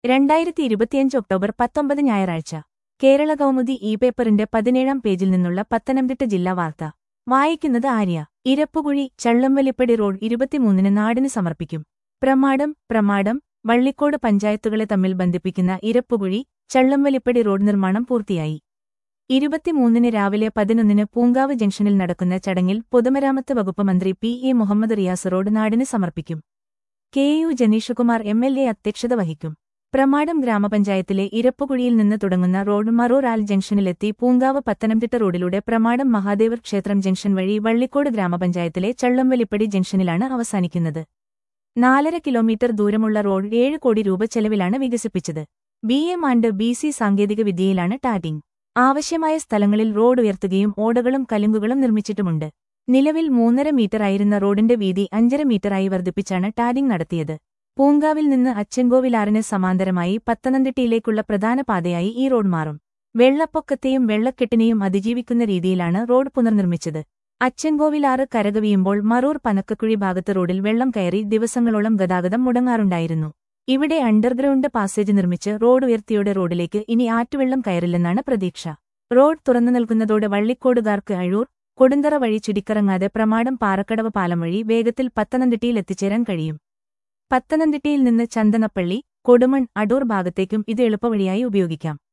രണ്ടായിരത്തി ഇരുപത്തിയഞ്ച് ഒക്ടോബർ പത്തൊമ്പത് ഞായറാഴ്ച കേരള കൗമുദി ഇ പേപ്പറിന്റെ പതിനേഴാം പേജിൽ നിന്നുള്ള പത്തനംതിട്ട ജില്ലാ വാർത്ത വായിക്കുന്നത് ആര്യ ഇരപ്പുകുഴി ചള്ളംവലിപ്പടി റോഡ് ഇരുപത്തിമൂന്നിന് നാടിന് സമർപ്പിക്കും പ്രമാടം പ്രമാടം വള്ളിക്കോട് പഞ്ചായത്തുകളെ തമ്മിൽ ബന്ധിപ്പിക്കുന്ന ഇരപ്പുകുഴി ചള്ളംവലിപ്പടി റോഡ് നിർമ്മാണം പൂർത്തിയായി ഇരുപത്തിമൂന്നിന് രാവിലെ പതിനൊന്നിന് പൂങ്കാവ് ജംഗ്ഷനിൽ നടക്കുന്ന ചടങ്ങിൽ പൊതുമരാമത്ത് വകുപ്പ് മന്ത്രി P A Muhammad Riyas road നാടിന് സമർപ്പിക്കും K U Janeeshkumar M L A അധ്യക്ഷത വഹിക്കും പ്രമാടം ഗ്രാമപഞ്ചായത്തിലെ ഇരപ്പുകുഴിയിൽ നിന്ന് തുടങ്ങുന്ന റോഡ് മറൂർ ആൽ ജംഗ്ഷനിലെത്തി പൂങ്കാവ് പത്തനംതിട്ട റോഡിലൂടെ പ്രമാടം മഹാദേവർ ക്ഷേത്രം ജംഗ്ഷൻ വഴി വള്ളിക്കോട് ഗ്രാമപഞ്ചായത്തിലെ ചള്ളംവലിപ്പടി ജംഗ്ഷനിലാണ് അവസാനിക്കുന്നത് നാലര കിലോമീറ്റർ ദൂരമുള്ള റോഡ് ഏഴ് കോടി രൂപ ചെലവിലാണ് വികസിപ്പിച്ചത് B M and B C സാങ്കേതിക വിദ്യയിലാണ് ടാറ്റിംഗ് ആവശ്യമായ സ്ഥലങ്ങളിൽ റോഡ് ഉയർത്തുകയും ഓടകളും കലുങ്കുകളും നിർമ്മിച്ചിട്ടുമുണ്ട് നിലവിൽ മൂന്നര മീറ്ററായിരുന്ന റോഡിന്റെ വീതി അഞ്ചര മീറ്ററായി വർദ്ധിപ്പിച്ചാണ് ടാരിംഗ് നടത്തിയത് പൂങ്കാവിൽ നിന്ന് അച്ചൻകോവിലാറിന് സമാന്തരമായി പത്തനംതിട്ടയിലേക്കുള്ള പ്രധാന പാതയായി ഈ റോഡ് മാറും വെള്ളപ്പൊക്കത്തെയും വെള്ളക്കെട്ടിനെയും അതിജീവിക്കുന്ന രീതിയിലാണ് റോഡ് പുനർനിർമ്മിച്ചത് അച്ചൻകോവിലാറ് കരകവിയുമ്പോൾ മറൂർ പനക്കക്കുഴി ഭാഗത്ത് റോഡിൽ വെള്ളം കയറി ദിവസങ്ങളോളം ഗതാഗതം മുടങ്ങാറുണ്ടായിരുന്നു ഇവിടെ അണ്ടർഗ്രൗണ്ട് പാസേജ് നിർമ്മിച്ച് റോഡ് ഉയർത്തിയോടെ റോഡിലേക്ക് ഇനി ആറ്റുവെള്ളം കയറില്ലെന്നാണ് പ്രതീക്ഷ റോഡ് തുറന്നു നൽകുന്നതോടെ വള്ളിക്കോടുകാർക്ക് അഴൂർ കൊടുന്തറ വഴി ചുടിക്കറങ്ങാതെ പ്രമാടം പാറക്കടവ് പാലം വഴി വേഗത്തിൽ പത്തനംതിട്ടയിൽ എത്തിച്ചേരാൻ കഴിയും പത്തനംതിട്ടയിൽ നിന്ന് ചന്ദനപ്പള്ളി കൊടുമൺ അടൂർ ഭാഗത്തേക്കും ഇത് എളുപ്പവഴിയായി ഉപയോഗിക്കാം